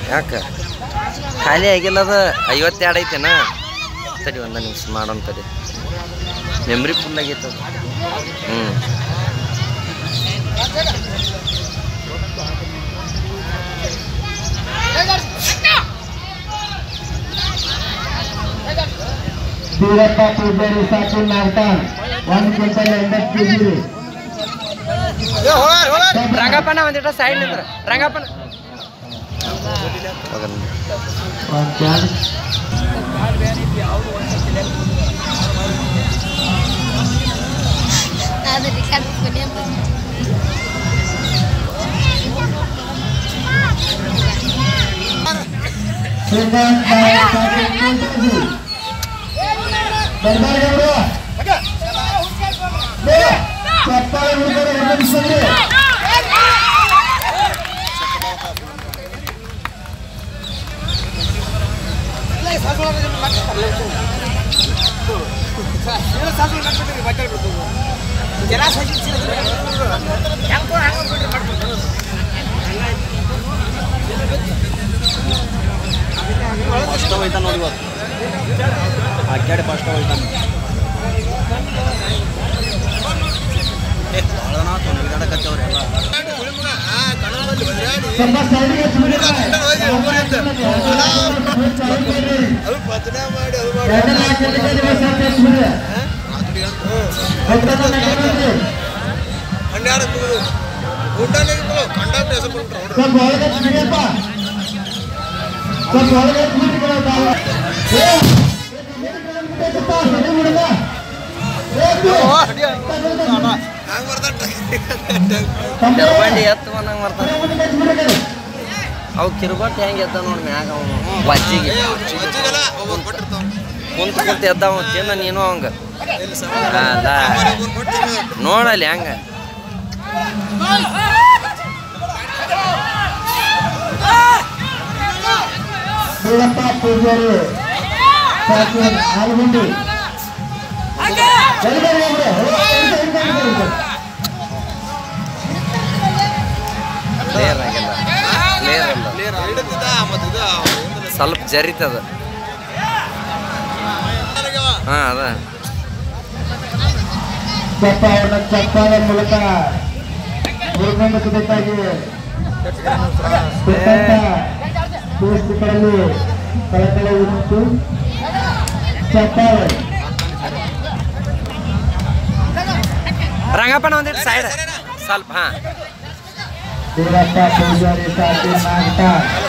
ಯಾಕೆ ಖಾಲಿ ಆಗಿಲ್ಲ ಅದು ಐವತ್ತೆರಡು ಐತೆನಾ ತಡಿ ಒಂದು ನಿಮಿಷ ಮಾಡೋಣ ತಡಿ ಮೆಮ್ರಿ ಫುಲ್ ಆಗೈತೆ ಅದು ಹ್ಞೂ ಬೀರಪ್ಪ ಪೂಜಾರಿ ಸಾಕು ನಾಗ್ತಾನ್ ಒಂದು ಕ್ವಿಂಟಲ್ ಎಂಬತ್ತು ಕೆಜಿ ರಂಗಪ್ಪನ ಒಂದಿಟ ಸೈಡ್ ನಿಂದ್ರ ರಂಗಪ್ಪನ ಒಂದು ಕ್ಯಾನ್ ಅದು ರಿಕಾರ್ಡ್ ಕೊನೆ ಶ್ರೀಕಾಂತ್ ನಾಯಕ್ ಸಾಕು ಮೂರು ಕೆಜಿ ಬರ್ಬಾರ್ದು ಅವರು ಚಪ್ಪಾಳೆ ಹುಡುಗರು ಗಮನಿಸಲಿ ಫಸ್ಟ್ ಹೋಯ್ತಾನ ನೋಡಿ ಇವತ್ತು ಅಗ್ಗಾಡಿ ಫಸ್ಟ್ ಹೋಯ್ತಾನ ಭಾಳ ತೊಂದರೆ ಎಲ್ಲ ಸ್ವಲ್ಪ ಸೈಡ್ಗೆ ಸುಮ್ಮನೆ ಎರಡು ನಾಲ್ಕು ಗಂಟೆಗೆ ದಿವಸ ಅಂತ ಸುಮ್ಮನೆ ಒಬ್ಬರನ್ನ ನಗರದಲ್ಲಿ ಸ್ವಲ್ಪ ಒಳಗೆ ಬಿಡಿಯಪ್ಪ ಸ್ವಲ್ಪ ಒಳಗೆ ಬಿಟ್ಟು ತಾವು ಏ, ಏ, ಬಿಡಪ್ಪ, ಸರಿ ಬಿಡಪ್ಪ. ಏ, ತಂದೆ, ಬಂಡಿ ಎತ್ತು ಬಂದಂಗೆ ಮಾಡ್ತಾನೆ ಮುಂದೆ ಕಚ್ಚಿ ಬಿಡಕ್ಕೆ. ಅವು ಕಿರುಬಟ್ಟು ಹೆಂಗೆ ಎದ್ದ ನೋಡಿ ಮ್ಯಾಗ ಅವನು ವಜ್ಜಿಗೆ ಕುಂತ ಕುಂತ ಎದ್ದ ಅವ ತಿನ್ನ ನೀನು ಅವಂಗ ಅದ ನೋಡಲ್ಲಿ ಹೆಂಗ ಬೀರಪ್ಪ ಪೂಜಾರಿ ಸಾಕು ಆಲ್ಗುಂಡಿ ಸರಿ ಬರ್ರಿ ಒಬ್ರು. ಏ, ಹಿಡ್ಕೊ, ಹಿಡ್ಕೊ, ಹಿಡ್ಕೊ, ಹಿಡ್ಕೊ. ಕ್ಲಿಯರ್ ಆಗಿಲ್ಲ ಕ್ಲಿಯರ್ ಅಲ್ಲ ಸ್ವಲ್ಪ ಜರಿತದ ಹಾ ಅದ ಚಪ್ಪ ಅವ್ರನ್ನ ಚಪ್ಪಾಳೆ ಮೂಲಕ ಮುರುಗಂಡ ಕುದಕ್ಕಾಗಿ ಕೊಟ್ಟಂತ ಪುಸ್ತಕಗಳಲ್ಲಿ ಕಳಕಳ ಉಂಟು ಚಪ್ಪಾಳೆ ರಂಗಪ್ಪನ ಒಂದಿಟ್ಟು ಸೈಡ್ ಸ್ವಲ್ಪ ಹಾ ವೀರಪ್ಪ ಪೂಜಾರಿ ಸಾಕು ನಾಗಟ